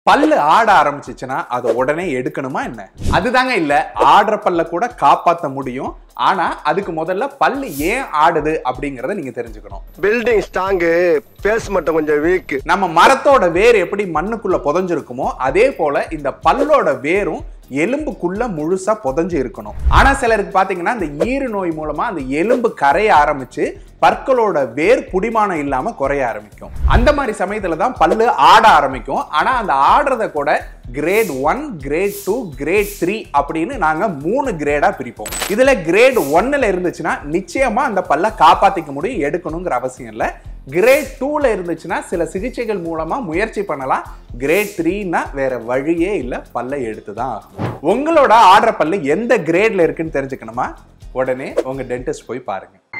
பல்லு ஆட ஆரம்பிச்சிச்சுன்னா அதை உடனே எடுக்கணுமா என்ன அதுதாங்க இல்ல ஆடுற பல்ல கூட காப்பாத்த முடியும் ஆனா அதுக்கு முதல்ல பல்லு ஏன் ஆடுது அப்படிங்கறத நீங்க தெரிஞ்சுக்கணும் பில்டிங் ஸ்ட்ராங்கு பேஸ் மட்டும் கொஞ்சம் வீக் நம்ம மரத்தோட வேர் எப்படி மண்ணுக்குள்ள புதைஞ்சிருக்குமோ அதே போல இந்த பல்லோட வேரும் எலும்புக்குள்ள முழுசா புதைஞ்சு இருக்கணும் ஆனா சிலருக்கு பாத்தீங்கன்னா இந்த ஈறு நோய் மூலமா அந்த எலும்பு கரைய ஆரம்பிச்சு பற்களோட வேர் புடிமானம் இல்லாம குறைய ஆரம்பிக்கும் அந்த மாதிரி சமயத்துல தான் பல்லு ஆட ஆரம்பிக்கும் ஆனா அந்த ஆடுறத கூட grade one grade two grade three அப்படின்னு நாங்க மூணு கிரேடா பிரிப்போம் இதுல கிரேட் ஒன்னுல இருந்துச்சுன்னா நிச்சயமா அந்த பல்ல காப்பாத்திக்க முடியும் எடுக்கணுங்கிற அவசியம் இல்லை கிரேட் டூல இருந்துச்சுன்னா சில சிகிச்சைகள் மூலமா முயற்சி பண்ணலாம் கிரேட் த்ரீனா வேற வழியே இல்லை பல்லை எடுத்து தான் ஆகணும். உங்களோட ஆடுற பல்லு எந்த கிரேட்ல இருக்குன்னு தெரிஞ்சுக்கணுமா உடனே உங்க டென்டிஸ்ட் போய் பாருங்க